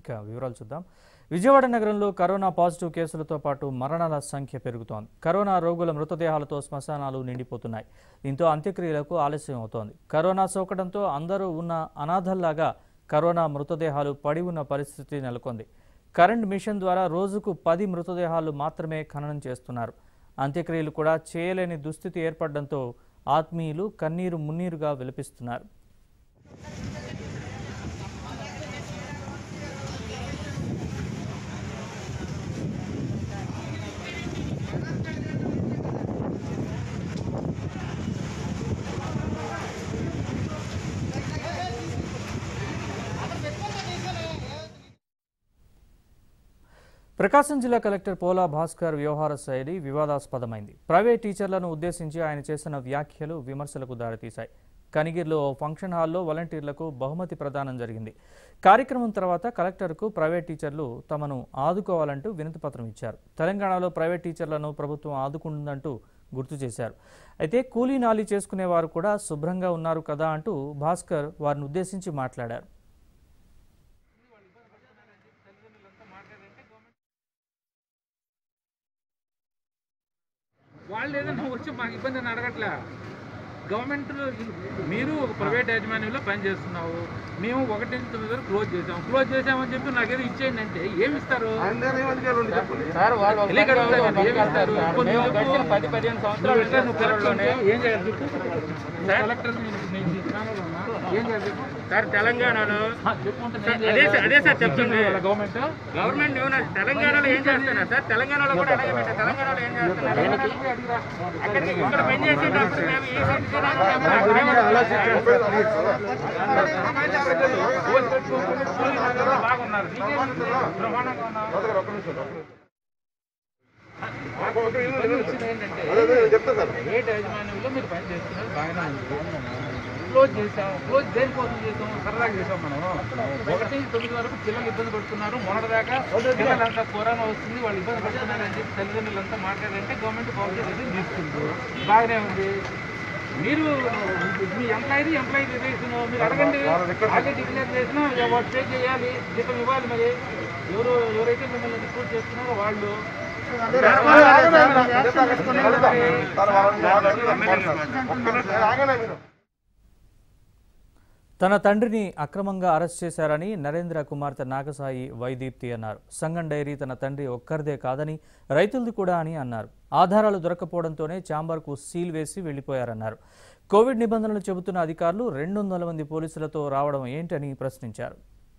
ఇక వివరాలు చూద్దాం విజయవాడ నగరంలో కరోనా పాజిటివ్ కేసులతో పాటు మరణాల సంఖ్య పెరుగుతోంది కరోనా రోగుల మృతదేహాలతో శ్మశానాలు నిండిపోతున్నాయి దీంతో అంత్యక్రియలకు ఆలస్యం అవుతోంది కరోనా సోకడంతో అందరూ ఉన్న అనాథల్లాగా కరోనా మృతదేహాలు పడి ఉన్న పరిస్థితి నెలకొంది కరెంట్ మిషన్ ద్వారా రోజుకు పది మృతదేహాలు మాత్రమే ఖననం చేస్తున్నారు అంత్యక్రియలు కూడా చేయలేని దుస్థితి ఏర్పడడంతో ఆత్మీయులు కన్నీరు మున్నీరుగా విలపిస్తున్నారు ప్రకాశం జిల్లా కలెక్టర్ పోలా భాస్కర్ వ్యవహార శైలి వివాదాస్పదమైంది ప్రైవేట్ టీచర్లను ఉద్దేశించి ఆయన చేసిన వ్యాఖ్యలు విమర్శలకు దారితీశాయి కనిగిరిలో ఓ ఫంక్షన్ హాల్లో వాలంటీర్లకు బహుమతి ప్రదానం జరిగింది కార్యక్రమం తర్వాత కలెక్టర్కు ప్రైవేట్ టీచర్లు తమను ఆదుకోవాలంటూ వినతిపత్రం ఇచ్చారు తెలంగాణలో ప్రైవేట్ టీచర్లను ప్రభుత్వం ఆదుకుంటుందంటూ గుర్తు చేశారు అయితే కూలీ నాలి చేసుకునే వారు కూడా శుభ్రంగా ఉన్నారు కదా అంటూ భాస్కర్ వారిని ఉద్దేశించి మాట్లాడారు వాళ్ళు ఏదైనా వచ్చి మాకు ఇబ్బంది అని అడగట్లే గవర్నమెంట్ మీరు ఒక ప్రైవేట్ యాజమాన్యంలో పని చేస్తున్నావు మేము ఒకటి నుంచి తొమ్మిది వరకు క్లోజ్ చేసాం క్లోజ్ చేసామని చెప్పి నాకు ఏదో ఇచ్చేయండి అంటే ఏమి ఇస్తారు సార్ వాళ్ళు ఒక తెలియక పని అడుగుతాను, వాళ్ళు ఏమి ఒక ఇస్తారు? పని కొన్ని మేము రోజులు గడిచిన పది పదిహేను నువ్వు సంవత్సరాలు ఎట్లా నువ్వు కలెక్టర్ లోనే ఉంటే ఏం చేయాలి చెప్పు కలెక్టర్ నేను నేను ఈ స్థానంలో ఉన్నా. ఏం చేయాలి చెప్పు సార్ తెలంగాణలో ఆ, చెప్పు అంటే నేను అదే సార్- చేయాలి. అదే సార్ చెప్తుంది. ఇచ్చింది వాళ్ళ గవర్నమెంట్ గవర్నమెంట్ ఏమన్నా తెలంగాణలో ఏం చేస్తున్నారు సార్ తెలంగాణలో కూడా అలాగే పెట్టారు తెలంగాణలో ఏం చేస్తున్నారు అక్కడ ఇక్కడ పని చేసేటప్పుడు మేము ఈ బాగున్నారు బ్రహ్మాండంగా ఉన్నారు పని వచ్చింది ఏంటంటే ఏ యాజమాన్యంలో మీరు పని చేస్తున్నారు బాగానే ఉంది క్లోజ్ చేసాం క్లోజ్ దేనికోసం చేసాం సరదాగా చేసాం మనం ఒకటి నుంచి తొమ్మిది వరకు పిల్లలు ఇబ్బంది పడుతున్నారు మొన్నటిదాకా పిల్లలంతా కరోనా వస్తుంది వాళ్ళు ఇబ్బంది పడుతున్నారు అని చెప్పి తల్లిదండ్రులంతా మాట్లాడంటే గవర్నమెంట్ పాలసీ అనేది తీసుకుంది బాగానే ఉంది మీరు మీ ఎంప్లాయీ ఎంప్లాయీ రిలేషన్ మీరు అడగండి ఆల్రెడీ డిక్లేర్ చేసినా వాడు పే చేయాలి జీతం ఇవ్వాలి మరి ఎవరు ఎవరైతే మిమ్మల్ని రిక్రూట్ చేస్తున్నారో వాళ్ళు తన తండ్రిని అక్రమంగా అరెస్ట్ చేశారని నరేంద్ర కుమార్తె నాగసాయి వైదీప్తి అన్నారు సంగం డైరీ తన తండ్రి ఒక్కరిదే కాదని రైతులది కూడా అని అన్నారు ఆధారాలు దొరకపోవడంతోనే ఛాంబర్కు సీల్ వేసి వెళ్లిపోయారన్నారు కోవిడ్ నిబంధనలు చెబుతున్న అధికారులు రెండు వందల మంది పోలీసులతో రావడం ఏంటని ప్రశ్నించారు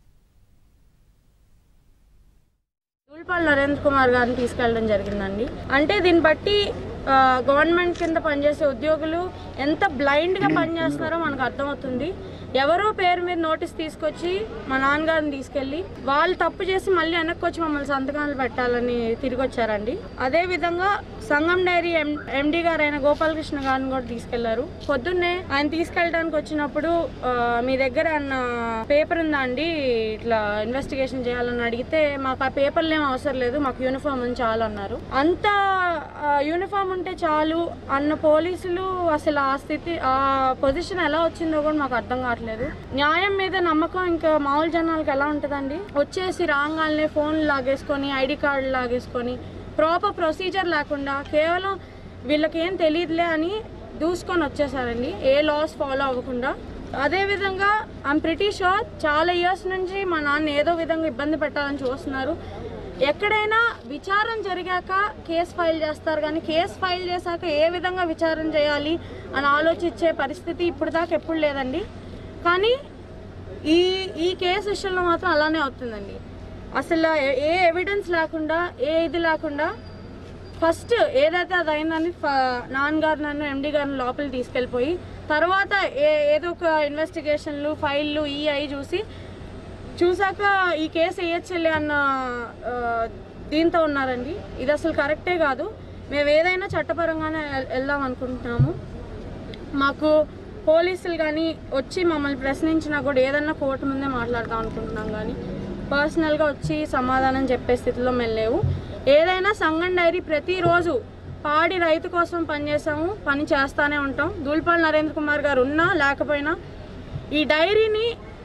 దూల్పాల్ నరేంద్ర కుమార్ గారిని తీసుకెళ్ళడం జరిగిందండి అంటే దీన్ని బట్టి ఆ, గవర్నమెంట్ కింద పనిచేసే ఉద్యోగులు ఎంత బ్లైండ్గా పనిచేస్తున్నారో మనకు అర్థమవుతుంది ఎవరో పేరు మీద నోటీస్ తీసుకొచ్చి మా నాన్నగారిని తీసుకెళ్ళి వాళ్ళు తప్పు చేసి మళ్ళీ వెనక్కి వచ్చి మమ్మల్ని సంతకాలు పెట్టాలని తిరిగి వచ్చారండి అదే విధంగా సంగం డైరీ ఎం ఎండి గారైన గోపాలకృష్ణ గారిని కూడా తీసుకెళ్లారు పొద్దున్నే ఆయన తీసుకెళ్ళడానికి వచ్చినప్పుడు ఆ, మీ దగ్గర అన్న పేపర్ ఉందా అండి ఇట్లా ఇన్వెస్టిగేషన్ చేయాలని అడిగితే మాకు ఆ పేపర్లు ఏం అవసరం లేదు మాకు యూనిఫామ్ ఉంది చాలు అన్నారు అంత యూనిఫామ్ ఉంటే చాలు అన్న పోలీసులు అసలు ఆ స్థితి ఆ పొజిషన్ ఎలా వచ్చిందో కూడా మాకు అర్థం కావట్లేదు న్యాయం మీద నమ్మకం ఇంకా మామూలు జనాలకు ఎలా ఉంటుందండి వచ్చేసి రాగానే ఫోన్ లాగేసుకొని ఐడి కార్డు లాగేసుకొని ప్రాపర్ ప్రొసీజర్ లేకుండా కేవలం వీళ్ళకి ఏం తెలియదులే అని దూసుకొని వచ్చేసారండి ఏ లాస్ ఫాలో అవ్వకుండా అదేవిధంగా ఐమ్ ప్రిటీ షూర్ చాలా ఇయర్స్ నుంచి మా నాన్న ఏదో విధంగా ఇబ్బంది పెట్టాలని చూస్తున్నారు ఎక్కడైనా విచారణ జరిగాక కేసు ఫైల్ చేస్తారు కానీ కేసు ఫైల్ చేశాక ఏ విధంగా విచారణ చేయాలి అని ఆలోచించే పరిస్థితి ఇప్పుడు దాకా ఎప్పుడు లేదండి కానీ ఈ ఈ కేసు విషయంలో మాత్రం అలానే అవుతుందండి అసలు ఏ- ఏ ఎవిడెన్స్ లేకుండా ఏ ఇది లేకుండా ఫస్ట్ ఏదైతే అది అయిందని ఫ- నాన్నగారు నన్ను ఎండి గారిని లోపలికి తీసుకెళ్ళిపోయి తర్వాత ఏ ఏదో ఒక ఇన్వెస్టిగేషన్లు ఫైళ్ళు ఈ అయి చూసి చూసాక ఈ కేసు వేయచ్చలే అన్న ఆ, దీంతో ఉన్నారండి ఇది అసలు కరెక్టే కాదు మేము ఏదైనా చట్టపరంగానే వెల్- వెళ్దాం అనుకుంటున్నాము మాకు పోలీసులు కానీ వచ్చి మమ్మల్ని ప్రశ్నించినా కూడా ఏదన్నా కోర్టు ముందే మాట్లాడదాం అనుకుంటున్నాం కానీ పర్సనల్గా వచ్చి సమాధానం చెప్పే స్థితిలో మేము లేవు ఏదైనా సంగం డైరీ ప్రతిరోజు పాడి రైతు కోసం పనిచేసాము పని చేస్తానే ఉంటాం దూల్పాల్ నరేంద్ర కుమార్ గారు ఉన్నా లేకపోయినా ఈ డైరీని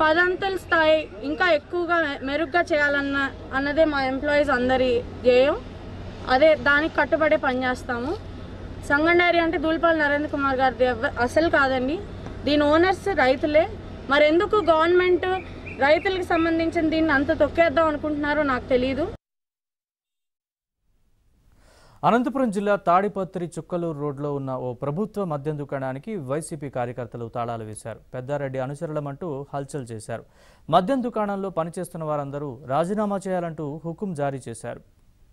పదంతల స్థాయి ఇంకా ఎక్కువగా మెరుగ్గా చేయాలన్న అన్నదే మా ఎంప్లాయీస్ అందరి ధ్యేయం అదే దానికి కట్టుబడే పనిచేస్తాము సంగం డైరీ అంటే దూల్పాల్ నరేంద్ర కుమార్ గారిది ఎవ్వ- అసలు కాదండి దీని ఓనర్స్ రైతులే మరెందుకు గవర్నమెంట్ రైతులకు సంబంధించిన దీన్ని అంత తొక్కేద్దాం అనుకుంటున్నారో నాకు తెలియదు అనంతపురం జిల్లా తాడిపత్రి చుక్కలూరు రోడ్లో ఉన్న ఓ ప్రభుత్వ మద్యం దుకాణానికి వైసీపీ కార్యకర్తలు తాళాలు వేశారు పెద్దారెడ్డి అనుచరులమంటూ హల్చల్ చేశారు మద్యం దుకాణంలో పనిచేస్తున్న వారందరూ రాజీనామా చేయాలంటూ హుకుం జారీ చేశారు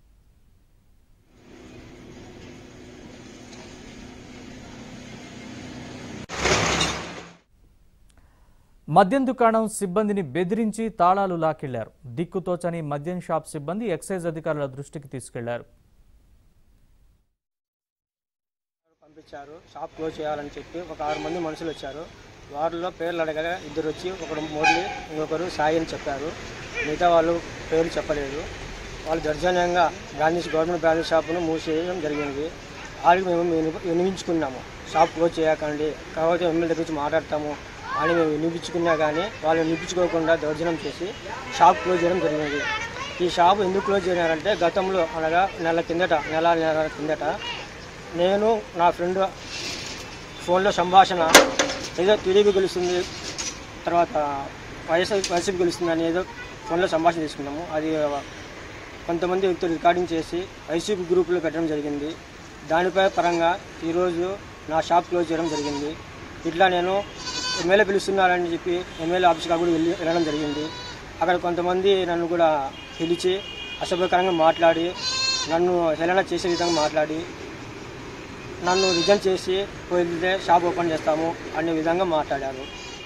మద్యం దుకాణం సిబ్బందిని బెదిరించి తాళాలు లాకెళ్లారు దిక్కుతోచని మద్యం షాప్ సిబ్బంది ఎక్సైజ్ అధికారుల దృష్టికి తీసుకెళ్లారు పంపించారు షాప్ క్లోజ్ చేయాలని చెప్పి ఒక ఆరు మంది మనుషులు వచ్చారు వారిలో పేర్లు అడగగా ఇద్దరు వచ్చి ఒకరు మురళి ఇంకొకరు సాయి అని చెప్పారు మిగతా వాళ్ళు పేర్లు చెప్పలేదు వాళ్ళు దర్శనంగా గాంధీ గవర్నమెంట్ బ్రాంచ్ షాపును మూసేయడం జరిగింది వాళ్ళకి మేము విని- వినిపించుకున్నాము షాప్ క్లోజ్ చేయకండి కాకపోతే ఎమ్మెల్యే దగ్గర నుంచి మాట్లాడతాము అని మేము వినిపించుకున్నా కానీ వాళ్ళు వినిపించుకోకుండా దౌర్జన్యం చేసి షాప్ క్లోజ్ చేయడం జరిగింది ఈ షాప్ ఎందుకు క్లోజ్ చేయారంటే గతంలో అనగా నెల కిందట నెల నెల కిందట నేను నా ఫ్రెండ్ ఫోన్లో సంభాషణ ఏదో టీడీపీ గెలుస్తుంది తర్వాత వైఎస్ఆర్ వైసీపీ గెలుస్తుంది అని ఏదో ఫోన్లో సంభాషణ తీసుకున్నాము అది కొంతమంది వ్యక్తులు రికార్డింగ్ చేసి వైసీపీ గ్రూపులో పెట్టడం జరిగింది దానిపై పరంగా ఈరోజు నా షాప్ క్లోజ్ చేయడం జరిగింది ఇట్లా నేను ఎమ్మెల్యే పిలుస్తున్నారని చెప్పి ఎమ్మెల్యే ఆఫీస్కి కూడా వెళ్ళి వెళ్ళడం జరిగింది అక్కడ కొంతమంది నన్ను కూడా పిలిచి అసభ్యకరంగా మాట్లాడి నన్ను హేళన చేసే విధంగా మాట్లాడి నన్ను రిజైన్ చేసి వెళ్తే షాప్ ఓపెన్ చేస్తాము అనే విధంగా మాట్లాడారు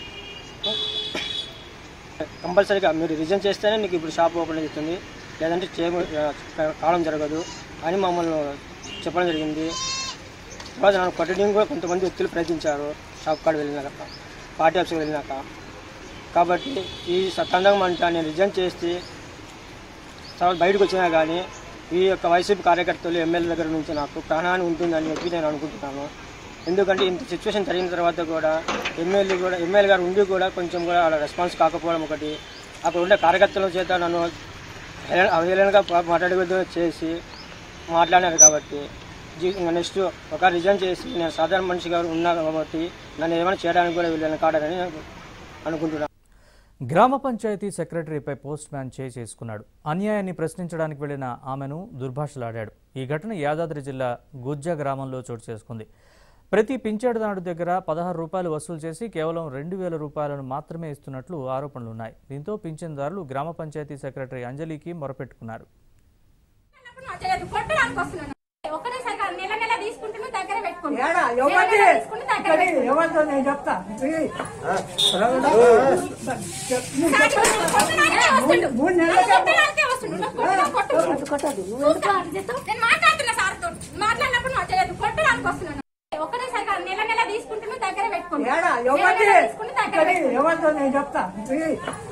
కంపల్సరీగా మీరు రిజైన్ చేస్తేనే మీకు ఇప్పుడు షాప్ ఓపెన్ అవుతుంది లేదంటే చే కాలం జరగదు అని మమ్మల్ని చెప్పడం జరిగింది తర్వాత నన్ను కొట్టడం కూడా కొంతమంది వ్యక్తులు ప్రయత్నించారు షాప్ కాడ వెళ్ళినాక పార్టీ ఆఫీస్కి వెళ్ళినాక కాబట్టి ఈ సత్తాంతం అంతా నేను రిజైన్ చేసి తర్వాత బయటకు వచ్చినా కానీ ఈ యొక్క వైసీపీ కార్యకర్తలు ఎమ్మెల్యే దగ్గర నుంచి నాకు ప్రాణహాని ఉంటుందని చెప్పి నేను అనుకుంటున్నాను ఎందుకంటే ఇంత సిచ్యువేషన్ జరిగిన తర్వాత కూడా ఎమ్మెల్యే కూడా ఎమ్మెల్యే గారు ఉండి కూడా కొంచెం కూడా అలా రెస్పాన్స్ కాకపోవడం ఒకటి అక్కడ ఉండే కార్యకర్తల చేత నన్ను హేళన- అవహేళనగా పా- మాట్లాడేది చేసి మాట్లాడారు కాబట్టి జీ- ఇంకా నెక్స్ట్ ఒక రిజైన్ చేసి నేను సాధారణ మనిషిగా ఉన్నా కాబట్టి నన్ను ఏమైనా చేయడానికి కూడా వీళ్ళు వెనకాడని అనుకుంటున్నాను గ్రామ పంచాయతీ సెక్రటరీపై పోస్ట్ మ్యాన్ చేయి చేసుకున్నాడు అన్యాయాన్ని ప్రశ్నించడానికి వెళ్లిన ఆమెను దుర్భాషలాడాడు ఈ ఘటన యాదాద్రి జిల్లా గుజ్జ గ్రామంలో చోటు చేసుకుంది ప్రతి పింఛాడుదారుడి దగ్గర పదహారు రూపాయలు వసూలు చేసి కేవలం రెండు వేల రూపాయలను మాత్రమే ఇస్తున్నట్లు ఆరోపణలున్నాయి దీంతో పింఛన్దారులు గ్రామ పంచాయతీ సెక్రటరీ అంజలికి మొరపెట్టుకున్నారు చేయదు కొట్టడానికి వస్తున్నాను ఒకటేసారి కాదు, నెల నెల తీసుకుంటున్నా దగ్గర పెట్టుకుంటా ఏడా నెల ఎవరిది నెల తీసుకుంటే దగ్గర ఇక్కడ ఎవరితో నేను చెప్తా ఇది. కొట్టడానికే వస్తుండు. మూడు నెలలకే కొట్టడానికే వస్తుండు. నువ్వు కొట్టు, నువ్వు కొట్టు. నేను మాట్లాడుతున్నా సార్తో మాట్లాడినప్పుడు నువ్వు చేయదు కొట్టడానికి వస్తున్నాను ఒకటేసారి కాదు, నెల నెల తీసుకుంటున్నా దగ్గర పెట్టుకుంటా ఏడా నెల ఎవరిది నెల తీసుకుంటే దగ్గర ఇక్కడ పెట్టుకుంటా. ఎవరితో నేను చెప్తా ఇది.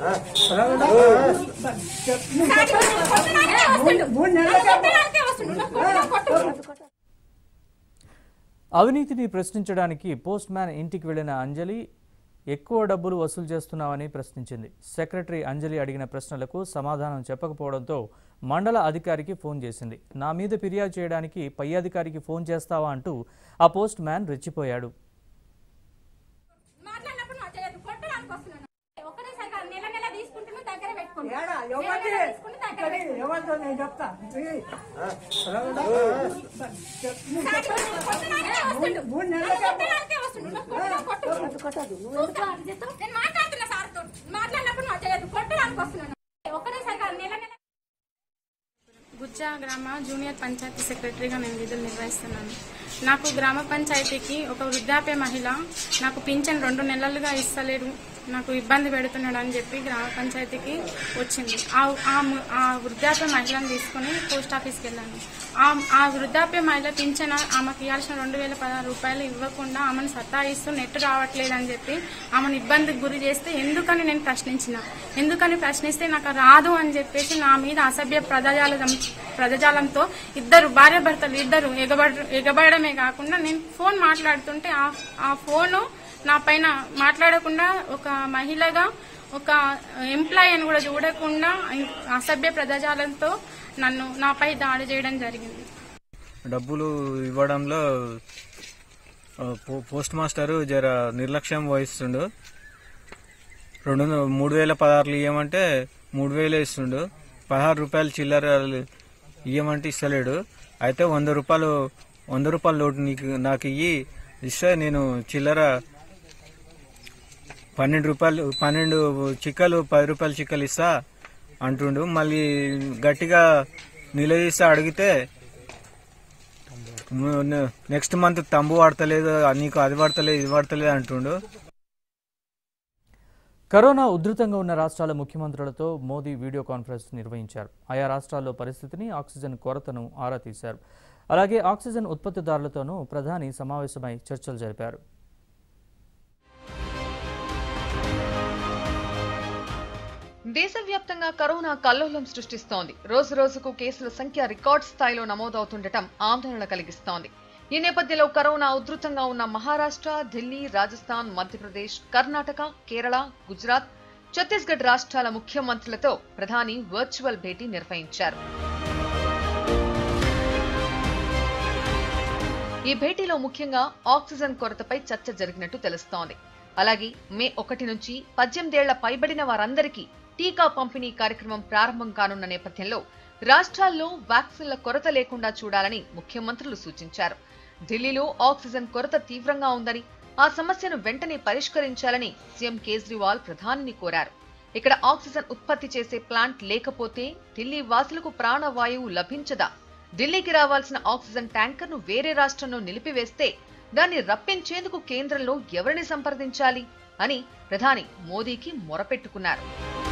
కొట్టడానికే వస్తుండు. మూడు నెలలకే కొట్టడానికే వస్తుండు. నువ్వు కొట్టు. అవినీతిని ప్రశ్నించడానికి పోస్ట్ మ్యాన్ ఇంటికి వెళ్లిన అంజలి ఎక్కువ డబ్బులు వసూలు చేస్తున్నామని ప్రశ్నించింది సెక్రటరీ అంజలి అడిగిన ప్రశ్నలకు సమాధానం చెప్పకపోవడంతో మండల అధికారికి ఫోన్ చేసింది నా మీద ఫిర్యాదు చేయడానికి పై అధికారికి ఫోన్ చేస్తావా అంటూ ఆ పోస్ట్ మ్యాన్ రెచ్చిపోయాడు మాట్లాడినప్పుడు నువ్వు చేయదు కొట్టడానికి వస్తున్నాను ఒకటేసారి కాదు, నెల నెల తీసుకుంటున్నా దగ్గర పెట్టుకుంటా ఏడా నెల ఎవరిది నెల తీసుకుంటే దగ్గర ఇక్కడ పెట్టుకుంటా. ఎవరితో నేను చెప్తా ఇది. కొట్టడానికే వస్తుండు. మూడు నెలలకే కొట్టడానికే వస్తుండు. నువ్వు కొట్టు. నేను మాట్లాడుతున్నా సార్తో మాట్లాడినప్పుడు నువ్వు చేయదు కొట్టడానికి వస్తున్నాను ఒకటేసారి కాదు, నెల నెల గుజ్జా గ్రామ జూనియర్ పంచాయతీ సెక్రటరీగా నేను విధులు నిర్వహిస్తున్నాను నాకు గ్రామ పంచాయతీకి ఒక వృద్ధాప్య మహిళ నాకు పింఛన్ రెండు నెలలుగా ఇస్తలేరు నాకు ఇబ్బంది పెడుతున్నాడు అని చెప్పి గ్రామ పంచాయతీకి వచ్చింది ఆ ఆ ము- ఆ వృద్ధాప్య మహిళను తీసుకుని పోస్ట్ ఆఫీస్కి వెళ్ళాను ఆ ఆ వృద్ధాప్య మహిళ పింఛన్ ఆమెకి ఇవ్వాల్సిన రెండు వేల పదహారు రూపాయలు ఇవ్వకుండా ఆమెను సతాయిస్తూ నెట్ రావట్లేదు అని చెప్పి ఆమెను ఇబ్బందికి గురి చేస్తే ఎందుకని నేను ప్రశ్నించిన ఎందుకని ప్రశ్నిస్తే నాకు రాదు అని చెప్పేసి నా మీద అసభ్య ప్రజాజాలం ప్రజాజాలంతో ఇద్దరు భార్యాభర్తలు ఇద్దరు ఎగబడ ఎగబడమే కాకుండా నేను ఫోన్ మాట్లాడుతుంటే ఆ ఆ ఫోను నా పైన మాట్లాడకుండా ఒక మహిళగా ఒక ఎంప్లాయీ అని కూడా చూడకుండా అసభ్య ప్రజాజాలంతో నన్ను నాపై దాడి చేయడం జరిగింది డబ్బులు ఇవ్వడంలో ఆ, పో- పోస్ట్ మాస్టరు జర నిర్లక్ష్యం వహిస్తుండు రెండు వందల మూడు వేల పదహారులు ఇవ్వమంటే మూడు వేలు ఇస్తుండు పదహారు రూపాయలు చిల్లర ఇవ్వమంటే ఇస్తలేడు అయితే వంద రూపాయలు వంద రూపాయల నోటు నీకు నాకు ఇయ్యి ఇస్తే నేను చిల్లర పన్నెండు రూపాయలు పన్నెండు చిక్కలు పది రూపాయలు చిక్కలు ఇస్తా అంటుండు మళ్ళీ గట్టిగా నిలదీస్తా అడిగితే నెక్స్ట్ మంత్ తంబు వాడతలేదు నీకు అది వాడతలేదు ఇది వాడతలేదు అంటుండు కరోనా ఉధృతంగా ఉన్న రాష్ట్రాల ముఖ్యమంత్రులతో మోదీ వీడియో కాన్ఫరెన్స్ నిర్వహించారు ఆయా రాష్ట్రాల్లో పరిస్థితిని ఆక్సిజన్ కొరతను ఆరా తీశారు అలాగే ఆక్సిజన్ ఉత్పత్తిదారులతోనూ ప్రధాని సమావేశమై చర్చలు జరిపారు దేశవ్యాప్తంగా కరోనా కల్లోలం సృష్టిస్తోంది రోజు రోజుకు కేసుల సంఖ్య రికార్డ్ స్థాయిలో నమోదవుతుండటం ఆందోళన కలిగిస్తోంది ఈ నేపథ్యంలో కరోనా ఉధృతంగా ఉన్న మహారాష్ట్ర ఢిల్లీ రాజస్థాన్ మధ్యప్రదేశ్ కర్ణాటక కేరళ గుజరాత్ ఛత్తీస్గఢ్ రాష్ట్రాల ముఖ్యమంత్రులతో ప్రధాని వర్చువల్ భేటీ నిర్వహించారు ఈ భేటీలో ముఖ్యంగా ఆక్సిజన్ కొరతపై చర్చ జరిగినట్టు తెలుస్తోంది అలాగే మే ఒకటి నుంచి పద్దెనిమిదేళ్ల పైబడిన వారందరికీ టీకా పంపిణీ కార్యక్రమం ప్రారంభం కానున్న నేపథ్యంలో రాష్ట్రాల్లో వ్యాక్సిన్ల కొరత లేకుండా చూడాలని ముఖ్యమంత్రులు సూచించారు ఢిల్లీలో ఆక్సిజన్ కొరత తీవ్రంగా ఉందని ఆ సమస్యను వెంటనే పరిష్కరించాలని సీఎం కేజ్రీవాల్ ప్రధానిని కోరారు ఇక్కడ ఆక్సిజన్ ఉత్పత్తి చేసే ప్లాంట్ లేకపోతే ఢిల్లీ వాసులకు ప్రాణవాయువు లభించదా ఢిల్లీకి రావాల్సిన ఆక్సిజన్ ట్యాంకర్ను వేరే రాష్ట్రంలో నిలిపివేస్తే దాన్ని రప్పించేందుకు కేంద్రంలో ఎవరిని సంప్రదించాలి అని ప్రధాని మోదీకి మొరపెట్టుకున్నారు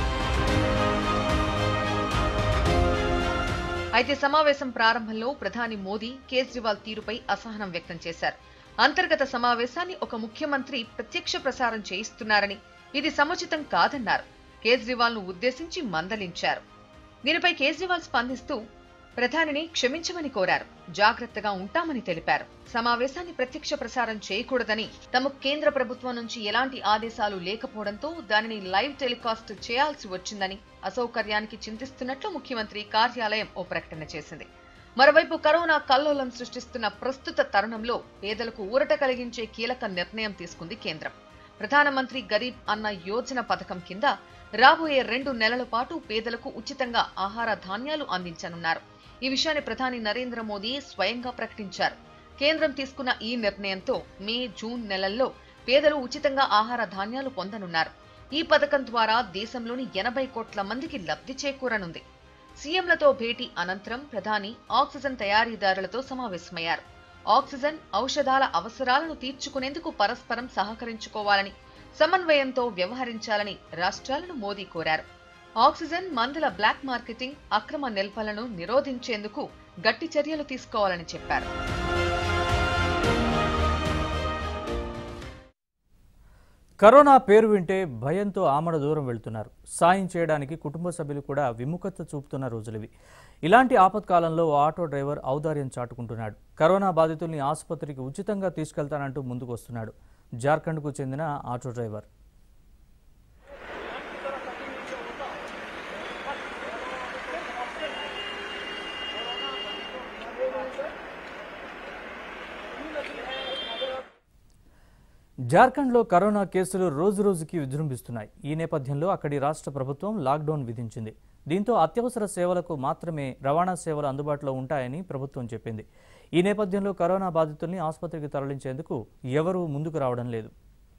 అయితే సమావేశం ప్రారంభంలో ప్రధాని మోదీ కేజ్రీవాల్ తీరుపై అసహనం వ్యక్తం చేశారు అంతర్గత సమావేశాన్ని ఒక ముఖ్యమంత్రి ప్రత్యక్ష ప్రసారం చేయిస్తున్నారని ఇది సముచితం కాదన్నారు కేజ్రీవాల్ ను ఉద్దేశించి మందలించారు దీనిపై కేజ్రీవాల్ స్పందిస్తూ ప్రధానిని క్షమించమని కోరారు జాగ్రత్తగా ఉంటామని తెలిపారు సమావేశాన్ని ప్రత్యక్ష ప్రసారం చేయకూడదని తమకు కేంద్ర ప్రభుత్వం నుంచి ఎలాంటి ఆదేశాలు లేకపోవడంతో దానిని లైవ్ టెలికాస్ట్ చేయాల్సి వచ్చిందని అసౌకర్యానికి చింతిస్తున్నట్లు ముఖ్యమంత్రి కార్యాలయం ఓ ప్రకటన చేసింది మరోవైపు కరోనా కల్లోలం సృష్టిస్తున్న ప్రస్తుత తరుణంలో పేదలకు ఊరట కలిగించే కీలక నిర్ణయం తీసుకుంది కేంద్రం ప్రధానమంత్రి గరీబ్ అన్న యోజన పథకం కింద రాబోయే రెండు నెలల పాటు పేదలకు ఉచితంగా ఆహార ధాన్యాలు అందించనున్నారు ఈ విషయాన్ని ప్రధాని నరేంద్ర మోదీ స్వయంగా ప్రకటించారు కేంద్రం తీసుకున్న ఈ నిర్ణయంతో మే జూన్ నెలల్లో పేదలు ఉచితంగా ఆహార ధాన్యాలు పొందనున్నారు ఈ పథకం ద్వారా దేశంలోని ఎనభై కోట్ల మందికి లబ్ధి చేకూరనుంది సీఎంలతో భేటీ అనంతరం ప్రధాని ఆక్సిజన్ తయారీదారులతో సమావేశమయ్యారు ఆక్సిజన్ ఔషధాల అవసరాలను తీర్చుకునేందుకు పరస్పరం సహకరించుకోవాలని సమన్వయంతో వ్యవహరించాలని రాష్ట్రాలను మోదీ కోరారు ఆక్సిజన్ మందుల బ్లాక్ మార్కెటింగ్ అక్రమ నిల్వలను నిరోధించేందుకు గట్టి చర్యలు తీసుకోవాలని చెప్పారు కరోనా పేరు వింటే భయంతో ఆమడ దూరం వెళ్తున్నారు సాయం చేయడానికి కుటుంబ సభ్యులు కూడా విముఖత చూపుతున్న రోజులివి ఇలాంటి ఆపత్కాలంలో ఓ ఆటో డ్రైవర్ ఔదార్యం చాటుకుంటున్నాడు కరోనా బాధితుల్ని ఆసుపత్రికి ఉచితంగా తీసుకెళ్తానంటూ ముందుకు వస్తున్నాడు జార్ఖండ్కు చెందిన ఆటో డ్రైవర్ జార్ఖండ్లో కరోనా కేసులు రోజురోజుకి విజృంభిస్తున్నాయి ఈ నేపథ్యంలో అక్కడి రాష్ట్ర ప్రభుత్వం లాక్డౌన్ విధించింది దీంతో అత్యవసర సేవలకు మాత్రమే రవాణా సేవలు అందుబాటులో ఉంటాయని ప్రభుత్వం చెప్పింది ఈ నేపథ్యంలో కరోనా బాధితుల్ని ఆసుపత్రికి తరలించేందుకు ఎవరూ ముందుకు రావడం లేదు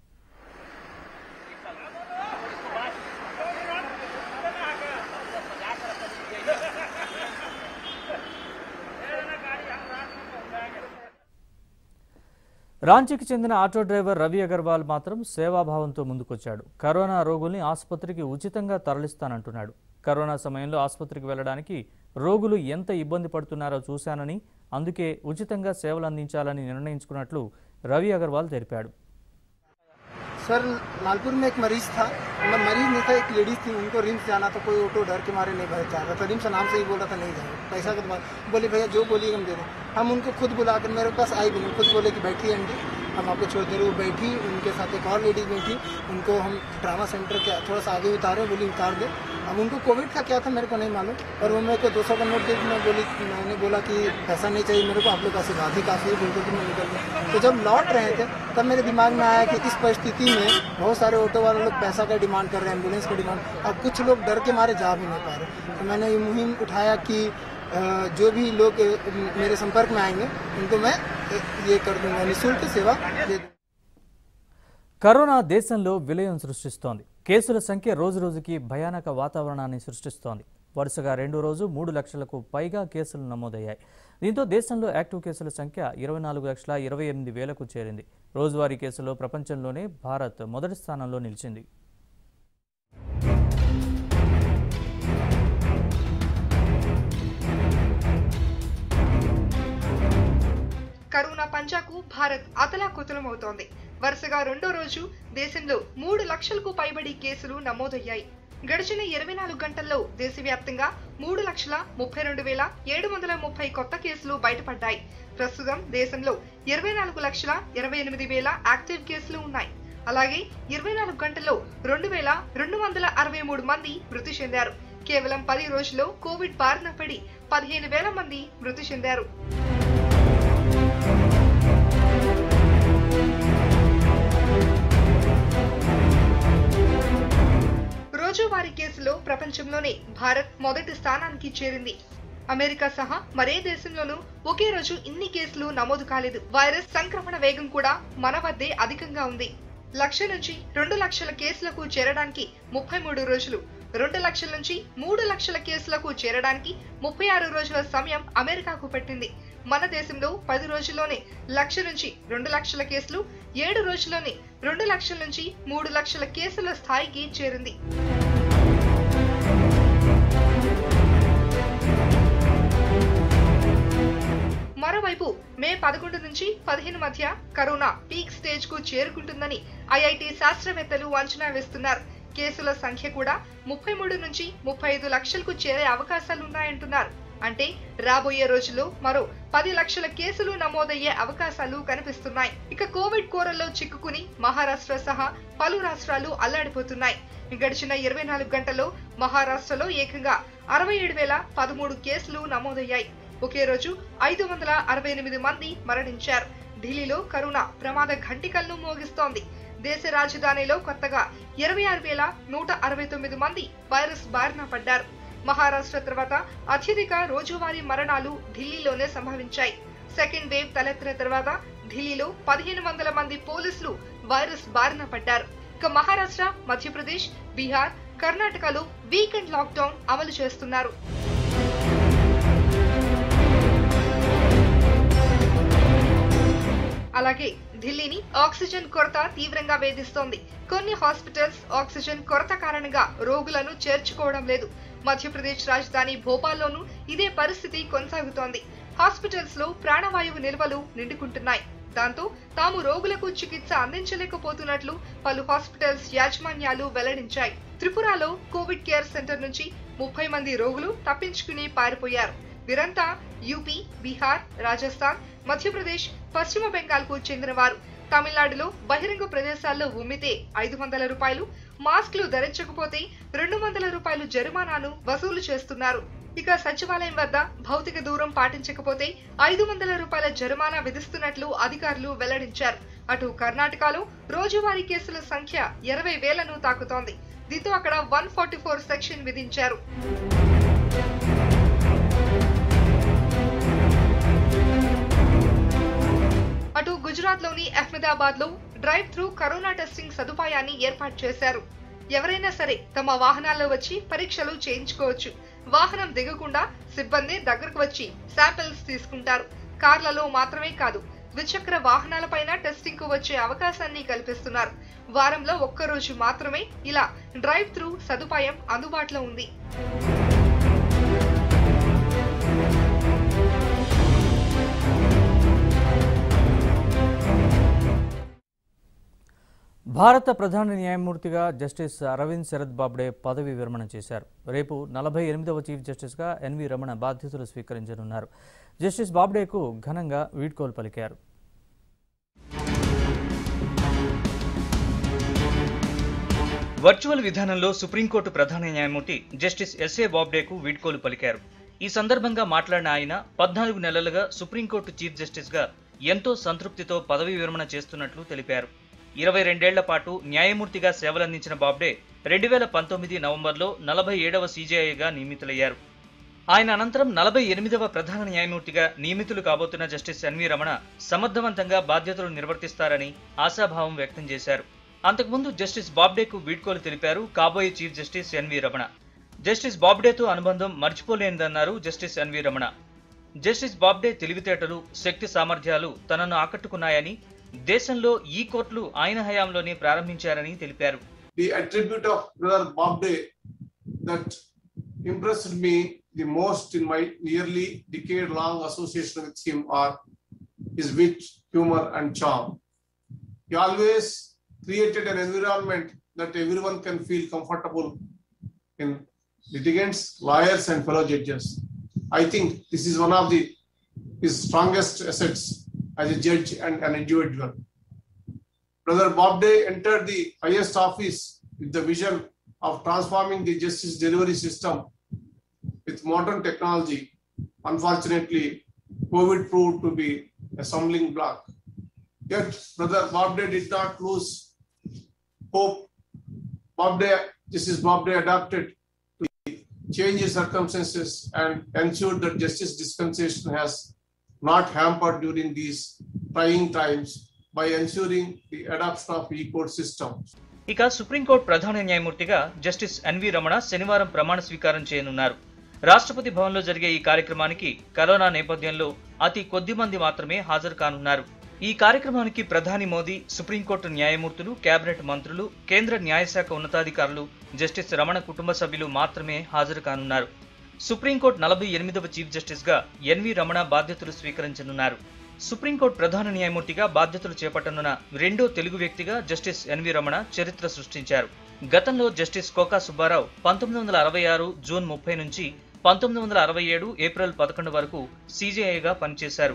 రాంచీకి చెందిన ఆటో డ్రైవర్ రవి అగర్వాల్ మాత్రం సేవాభావంతో ముందుకొచ్చాడు కరోనా రోగుల్ని ఆసుపత్రికి ఉచితంగా తరలిస్తానంటున్నాడు కరోనా సమయంలో ఆసుపత్రికి వెళ్ళడానికి రోగులు ఎంత ఇబ్బంది పడుతున్నారో చూశానని అందుకే ఉచితంగా సేవలు అందించాలని నిర్ణయించుకున్నట్లు రవి అగర్వాల్ తెలిపాడు सर लालपुर में एक मरीज था मतलब मरीज नहीं था एक लेडीज थी उनको रिम्स जाना था कोई ऑटो डर के मारे नहीं भर चाह रहा था रिम्स नाम से ही बोल रहा था नहीं जाए पैसा के बाद बोले भैया जो बोलिए हम दे दें हम उनको खुद बुला कर मेरे पास आई भी नहीं खुद बोले कि बैठिए आंटी हम आपको छोड़ दे रहे वो बैठी उनके साथ एक और लेडीज बैठी उनको हम ड्रामा सेंटर के थोड़ा सा आगे उतारे बोली उतार दे अब उनको कोविड का क्या था मेरे को नहीं मालूम और वो मेरे को दो सौ का नोट दे दी, मैं बोली मैंने बोला कि पैसा नहीं चाहिए मेरे को आप लोग का आशीर्वाद ही काफ़ी है बोलते कि मैं निकल गया तो जब लौट रहे थे तब मेरे दिमाग में आया कि इस परिस्थिति में बहुत सारे ऑटो वाले लोग पैसा का डिमांड कर रहे हैं एम्बुलेंस का डिमांड अब कुछ लोग डर के मारे जा भी नहीं पा रहे तो मैंने ये मुहिम उठाया कि अ, जो भी लोग अ, मेरे संपर्क में आएंगे उनको मैं अ, ये कर दूंगा निःशुल्क सेवा दे दूंगा కరోనా దేశంలో విలయం సృష్టిస్తోంది కేసుల సంఖ్య రోజురోజుకి భయానక వాతావరణాన్ని సృష్టిస్తోంది వరుసగా రెండో రోజు మూడు లక్షలకు పైగా కేసులు నమోదయ్యాయి దీంతో దేశంలో యాక్టివ్ కేసుల సంఖ్య ఇరవై నాలుగు లక్షల ఇరవై ఎనిమిది వేలకు చేరింది రోజువారీ కేసుల్లో ప్రపంచంలోనే భారత్ మొదటి స్థానంలో నిలిచింది కరోనా పంజాకు భారత్ అతలాకుతలమవుతోంది వరుసగా రెండో రోజు దేశంలో మూడు లక్షలకు పైబడి కేసులు నమోదయ్యాయి గడిచిన ఇరవై నాలుగు గంటల్లో దేశవ్యాప్తంగా మూడు లక్షల ముప్పై రెండు వేల ఏడు వందల ముప్పై కొత్త కేసులు బయటపడ్డాయి ప్రస్తుతం దేశంలో ఇరవై నాలుగు లక్షల ఇరవై ఎనిమిది వేల యాక్టివ్ కేసులు ఉన్నాయి అలాగే ఇరవై నాలుగు గంటల్లో రెండు వేల రెండు వందల అరవై మూడు మంది మృతి చెందారు కేవలం పది రోజుల్లో కోవిడ్ బారిన పడి పదిహేను వేల మంది మృతి చెందారు రోజువారీ కేసులో ప్రపంచంలోనే భారత్ మొదటి స్థానానికి చేరింది అమెరికా సహా మరే దేశంలోనూ ఒకే రోజు ఇన్ని కేసులు నమోదు కాలేదు వైరస్ సంక్రమణ వేగం కూడా మన వద్దే అధికంగా ఉంది లక్ష నుంచి రెండు లక్షల కేసులకు చేరడానికి ముప్పై మూడు రోజులు రెండు లక్షల నుంచి మూడు లక్షల కేసులకు చేరడానికి ముప్పై ఆరు రోజుల సమయం అమెరికాకు పట్టింది మన దేశంలో పది రోజుల్లోనే లక్ష నుంచి రెండు లక్షల కేసులు ఏడు రోజుల్లోనే రెండు లక్షల నుంచి మూడు లక్షల కేసుల స్థాయికి చేరింది మరోవైపు మే పదకొండు నుంచి పదిహేను మధ్య కరోనా పీక్ స్టేజ్ కు చేరుకుంటుందని ఐఐటి శాస్త్రవేత్తలు అంచనా వేస్తున్నారు కేసుల సంఖ్య కూడా ముప్పై మూడు నుంచి ముప్పై ఐదు లక్షలకు చేరే అవకాశాలున్నాయంటున్నారు అంటే రాబోయే రోజుల్లో మరో పది లక్షల కేసులు నమోదయ్యే అవకాశాలు కనిపిస్తున్నాయి ఇక కోవిడ్ కోరల్లో చిక్కుకుని మహారాష్ట్ర సహా పలు రాష్ట్రాలు అల్లాడిపోతున్నాయి గడిచిన ఇరవై నాలుగు గంటల్లో మహారాష్ట్రలో ఏకంగా అరవై ఏడు వేల పదమూడు కేసులు నమోదయ్యాయి ఒకే రోజు ఐదు వందల అరవై ఎనిమిది మంది మరణించారు ఢిల్లీలో కరోనా ప్రమాద ఘంటికలను మోగిస్తోంది దేశ రాజధానిలో కొత్తగా ఇరవై ఆరు వేల నూట అరవై తొమ్మిది మంది వైరస్ బారిన పడ్డారు మహారాష్ట్ర తర్వాత అత్యధిక రోజువారీ మరణాలు ఢిల్లీలోనే సంభవించాయి సెకండ్ వేవ్ తలెత్తిన తర్వాత ఢిల్లీలో పదిహేను వందల మంది పోలీసులు వైరస్ బారిన పడ్డారు ఇక మహారాష్ట్ర మధ్యప్రదేశ్ బీహార్ కర్ణాటకలో వీకెండ్ లాక్డౌన్ అమలు చేస్తున్నారు అలాగే ఢిల్లీని ఆక్సిజన్ కొరత తీవ్రంగా వేధిస్తోంది కొన్ని హాస్పిటల్స్ ఆక్సిజన్ కొరత కారణంగా రోగులను చేర్చుకోవడం లేదు మధ్యప్రదేశ్ రాజధాని భోపాల్లోనూ ఇదే పరిస్థితి కొనసాగుతోంది హాస్పిటల్స్ లో ప్రాణవాయువు నిల్వలు నిండుకుంటున్నాయి దాంతో తాము రోగులకు చికిత్స అందించలేకపోతున్నట్లు పలు హాస్పిటల్స్ యాజమాన్యాలు వెల్లడించాయి త్రిపురలో కోవిడ్ కేర్ సెంటర్ నుంచి ముప్పై మంది రోగులు తప్పించుకుని పారిపోయారు వీరంతా యూపీ బీహార్ రాజస్థాన్ మధ్యప్రదేశ్ పశ్చిమ బెంగాల్ కు చెందినవారు తమిళనాడులో బహిరంగ ప్రదేశాల్లో ఉమ్మితే ఐదు వందల రూపాయలు మాస్క్లు ధరించకపోతే రెండు వందల రూపాయలు జరిమానాను వసూలు చేస్తున్నారు ఇక సచివాలయం వద్ద భౌతిక దూరం పాటించకపోతే ఐదు వందల రూపాయల జరిమానా విధిస్తున్నట్లు అధికారులు వెల్లడించారు అటు కర్ణాటకలో రోజువారీ కేసుల సంఖ్య ఇరవై వేలను తాకుతోంది దీంతో అక్కడ వన్ ఫార్టీ ఫోర్ సెక్షన్ విధించారు అటు గుజరాత్ లోని అహ్మదాబాద్ లో డ్రైవ్ త్రూ కరోనా టెస్టింగ్ సదుపాయాన్ని ఏర్పాటు చేశారు ఎవరైనా సరే తమ వాహనాల్లో వచ్చి పరీక్షలు చేయించుకోవచ్చు వాహనం దిగకుండా సిబ్బంది దగ్గరకు వచ్చి శాంపిల్స్ తీసుకుంటారు కార్లలో మాత్రమే కాదు ద్విచక్ర వాహనాలపైన టెస్టింగ్ కు వచ్చే అవకాశాన్ని కల్పిస్తున్నారు వారంలో ఒక్క రోజు మాత్రమే ఇలా డ్రైవ్ త్రూ సదుపాయం అందుబాటులో ఉంది భారత ప్రధాన న్యాయమూర్తిగా జస్టిస్ అరవింద్ శరద్ బాబ్డే పదవి విరమణ చేశారు రేపు నలభై ఎనిమిదవ చీఫ్ జస్టిస్గా ఎన్వి రమణ బాధ్యతలు స్వీకరించనున్నారు జస్టిస్ బాబ్డేకు ఘనంగా వీడ్కోలు పలికారు వర్చువల్ విధానంలో సుప్రీంకోర్టు ప్రధాన న్యాయమూర్తి జస్టిస్ ఎస్ఏ బాబ్డేకు వీడ్కోలు పలికారు ఈ సందర్భంగా మాట్లాడిన ఆయన పద్నాలుగు నెలలుగా సుప్రీంకోర్టు చీఫ్ జస్టిస్గా ఎంతో సంతృప్తితో పదవీ విరమణ చేస్తున్నట్లు తెలిపారు ఇరవై రెండేళ్ల పాటు న్యాయమూర్తిగా సేవలందించిన బాబ్డే రెండు వేల పంతొమ్మిది నవంబర్లో నలభై ఏడవ సీజేఐగా నియమితులయ్యారు ఆయన అనంతరం నలభై ఎనిమిదవ ప్రధాన న్యాయమూర్తిగా నియమితులు కాబోతున్న జస్టిస్ ఎన్వి రమణ సమర్థవంతంగా బాధ్యతలు నిర్వర్తిస్తారని ఆశాభావం వ్యక్తం చేశారు అంతకుముందు జస్టిస్ బాబ్డేకు వీడ్కోలు తెలిపారు కాబోయే chief justice N V Ramana justice బాబ్డేతో అనుబంధం మర్చిపోలేనిదన్నారు justice N V Ramana justice Bobde తెలివితేటలు శక్తి సామర్థ్యాలు తనను ఆకట్టుకున్నాయని దేశంలో ఈ కోర్టులు ఆయన హయాంలోనే ప్రారంభించారని తెలిపారు the attribute of Brother Bob Day that impressed me the most in my nearly decade long association with him are his wit, humor, and charm. He always created an environment that everyone can feel comfortable in litigants, lawyers, and fellow judges. I think this is one of the his strongest assets as a judge and an individual. Brother Bob Day entered the highest office with the vision of transforming the justice delivery system with modern technology. Unfortunately, COVID proved to be a stumbling block. Yet, Brother Bob Day did not lose hope. Bob Day, Justice Bob Day adapted to the changing circumstances and ensured that justice dispensation has not hampered during these trying times by ensuring the adoption of e-court system. ఇక supreme court ప్రధాన న్యాయమూర్తిగా justice N V Ramana శనివారం ప్రమాణ స్వీకారం చేయనున్నారు రాష్ట్రపతి భవన్లో జరిగే ఈ కార్యక్రమానికి కరోనా నేపథ్యంలో అతి కొద్ది మంది మాత్రమే హాజరు కానున్నారు ఈ కార్యక్రమానికి ప్రధాని మోదీ సుప్రీంకోర్టు న్యాయమూర్తులు కేబినెట్ మంత్రులు కేంద్ర న్యాయశాఖ ఉన్నతాధికారులు జస్టిస్ రమణ కుటుంబ సభ్యులు మాత్రమే హాజరు కానున్నారు సుప్రీంకోర్టు నలభై ఎనిమిదవ చీఫ్ జస్టిస్గా ఎన్వి రమణ బాధ్యతలు స్వీకరించనున్నారు సుప్రీంకోర్టు ప్రధాన న్యాయమూర్తిగా బాధ్యతలు చేపట్టనున్న రెండో తెలుగు వ్యక్తిగా జస్టిస్ ఎన్వి రమణ చరిత్ర సృష్టించారు గతంలో జస్టిస్ కోకా సుబ్బారావు పంతొమ్మిది వందల అరవై ఆరు జూన్ ముప్పై నుంచి పంతొమ్మిది వందల అరవై ఏడు ఏప్రిల్ పదకొండు వరకు సీజేఐగా పనిచేశారు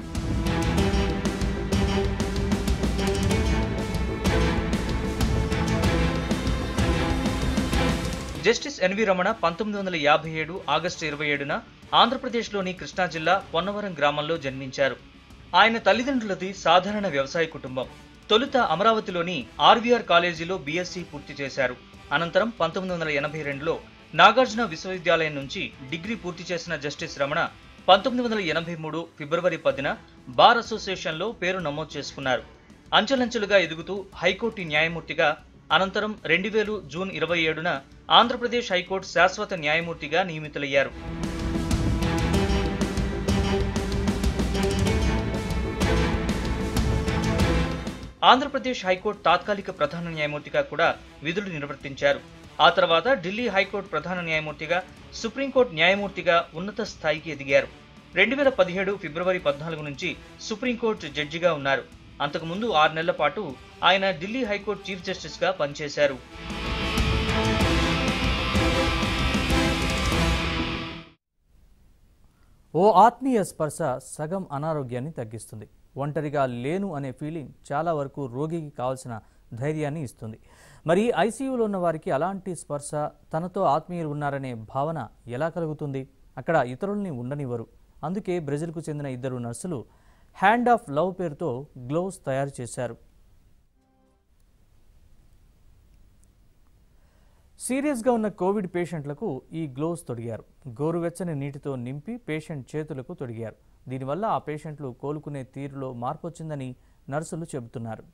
జస్టిస్ ఎన్వి రమణ పంతొమ్మిది వందల యాభై ఏడు ఆగస్టు ఇరవై ఏడున ఆంధ్రప్రదేశ్లోని కృష్ణా జిల్లా పొన్నవరం గ్రామంలో జన్మించారు ఆయన తల్లిదండ్రులది సాధారణ వ్యవసాయ కుటుంబం తొలుత అమరావతిలోని ఆర్వీఆర్ కాలేజీలో బీఎస్సీ పూర్తి చేశారు అనంతరం పంతొమ్మిది వందల ఎనభై రెండులో నాగార్జున విశ్వవిద్యాలయం నుంచి డిగ్రీ పూర్తి చేసిన జస్టిస్ రమణ పంతొమ్మిది వందల ఎనభై మూడు ఫిబ్రవరి పదిన బార్ అసోసియేషన్లో పేరు నమోదు చేసుకున్నారు అంచెలంచెలుగా ఎదుగుతూ హైకోర్టు న్యాయమూర్తిగా అనంతరం రెండు వేలు జూన్ ఇరవై ఏడున ఆంధ్రప్రదేశ్ హైకోర్టు శాశ్వత న్యాయమూర్తిగా నియమితులయ్యారు ఆంధ్రప్రదేశ్ హైకోర్టు తాత్కాలిక ప్రధాన న్యాయమూర్తిగా కూడా విధులు నిర్వర్తించారు ఆ తర్వాత ఢిల్లీ హైకోర్టు ప్రధాన న్యాయమూర్తిగా సుప్రీంకోర్టు న్యాయమూర్తిగా ఉన్నత స్థాయికి ఎదిగారు రెండు వేల పదిహేడు ఫిబ్రవరి పద్నాలుగు నుంచి సుప్రీంకోర్టు జడ్జిగా ఉన్నారు అంతకుముందు ఆరు నెలల పాటు ఆయన ఢిల్లీ హైకోర్టు చీఫ్ జస్టిస్గా పనిచేశారు ఓ ఆత్మీయ స్పర్శ సగం అనారోగ్యాన్ని తగ్గిస్తుంది ఒంటరిగా లేను అనే ఫీలింగ్ చాలా వరకు రోగికి కావాల్సిన ధైర్యాన్ని ఇస్తుంది మరి ఐసీయూలో ఉన్న వారికి అలాంటి స్పర్శ తనతో ఆత్మీయులు ఉన్నారనే భావన ఎలా కలుగుతుంది అక్కడ ఇతరుల్ని ఉండనివ్వరు అందుకే బ్రెజిల్కు చెందిన ఇద్దరు నర్సులు హ్యాండ్ ఆఫ్ లవ్ పేరుతో గ్లోవ్స్ తయారు చేశారు సీరియస్గా ఉన్న కోవిడ్ పేషెంట్లకు ఈ గ్లోవ్స్ తొడిగారు గోరువెచ్చని నీటితో నింపి పేషెంట్ చేతులకు తొడిగారు దీనివల్ల ఆ పేషెంట్లు కోలుకునే తీరులో మార్పు వచ్చిందని నర్సులు చెబుతున్నారు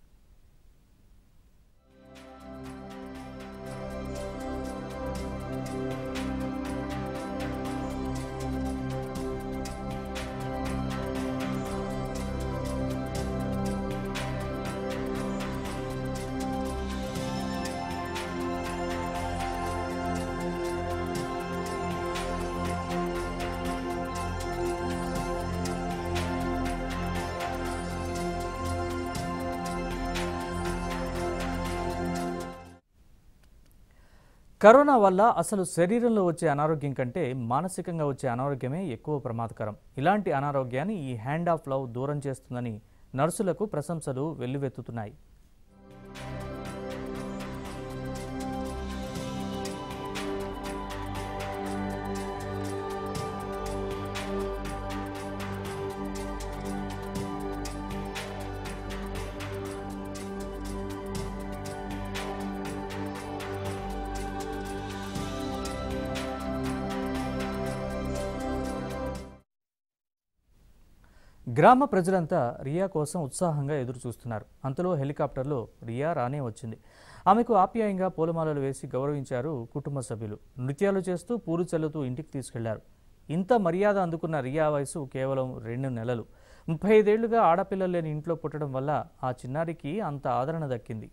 కరోనా వల్ల అసలు శరీరంలో వచ్చే అనారోగ్యం కంటే మానసికంగా వచ్చే అనారోగ్యమే ఎక్కువ ప్రమాదకరం ఇలాంటి అనారోగ్యాన్ని ఈ హ్యాండ్ ఆఫ్ లవ్ దూరం చేస్తుందని నర్సులకు ప్రశంసలు వెల్లువెత్తుతున్నాయి గ్రామ ప్రజలంతా రియా కోసం ఉత్సాహంగా ఎదురు చూస్తున్నారు అంతలో హెలికాప్టర్లో రియా రానే వచ్చింది ఆమెకు ఆప్యాయంగా పూలమాలలు వేసి గౌరవించారు కుటుంబ సభ్యులు నృత్యాలు చేస్తూ పూలు చల్లుతూ ఇంటికి తీసుకెళ్లారు ఇంత మర్యాద అందుకున్న రియా వయసు కేవలం రెండు నెలలు ముప్పై ఐదేళ్లుగా ఆడపిల్లలు లేని ఇంట్లో పుట్టడం వల్ల ఆ చిన్నారికి అంత ఆదరణ దక్కింది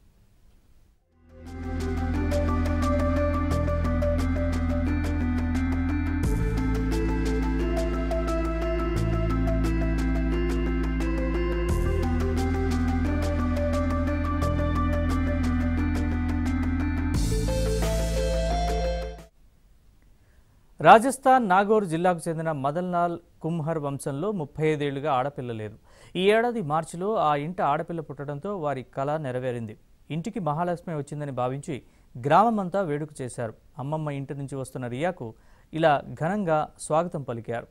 రాజస్థాన్ నాగోర్ జిల్లాకు చెందిన మదన్లాల్ కుమ్హర్ వంశంలో ముప్పై ఐదేళ్లుగా ఆడపిల్ల లేదు ఈ ఏడాది మార్చిలో ఆ ఇంట ఆడపిల్ల పుట్టడంతో వారి కళ నెరవేరింది ఇంటికి మహాలక్ష్మి వచ్చిందని భావించి గ్రామమంతా వేడుక చేశారు అమ్మమ్మ ఇంటి నుంచి వస్తున్న రియాకు ఇలా ఘనంగా స్వాగతం పలికారు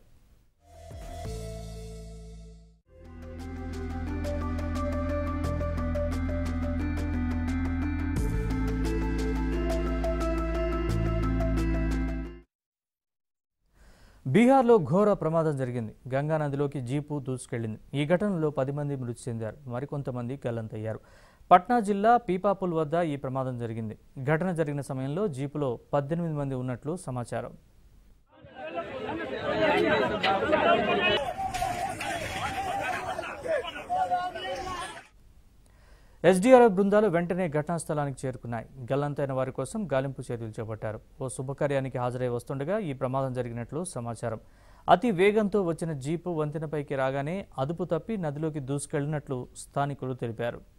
బీహార్లో ఘోర ప్రమాదం జరిగింది గంగా నదిలోకి జీపు దూసుకెళ్లింది ఈ ఘటనలో పది మంది మృతి చెందారు మరికొంతమంది గల్లంతయ్యారు పట్నా జిల్లా పీపాపుల్ వద్ద ఈ ప్రమాదం జరిగింది ఘటన జరిగిన సమయంలో జీపులో పద్దెనిమిది మంది ఉన్నట్లు సమాచారం ఎస్డీఆర్ఎఫ్ బృందాలు వెంటనే ఘటనా స్థలానికి చేరుకున్నాయి గల్లంతైన వారి కోసం గాలింపు చర్యలు చేపట్టారు ఓ శుభకార్యానికి హాజరై వస్తుండగా ఈ ప్రమాదం జరిగినట్లు సమాచారం అతి వేగంతో వచ్చిన జీపు వంతెనపైకి రాగానే అదుపు తప్పి నదిలోకి దూసుకెళ్లినట్లు స్థానికులు తెలిపారు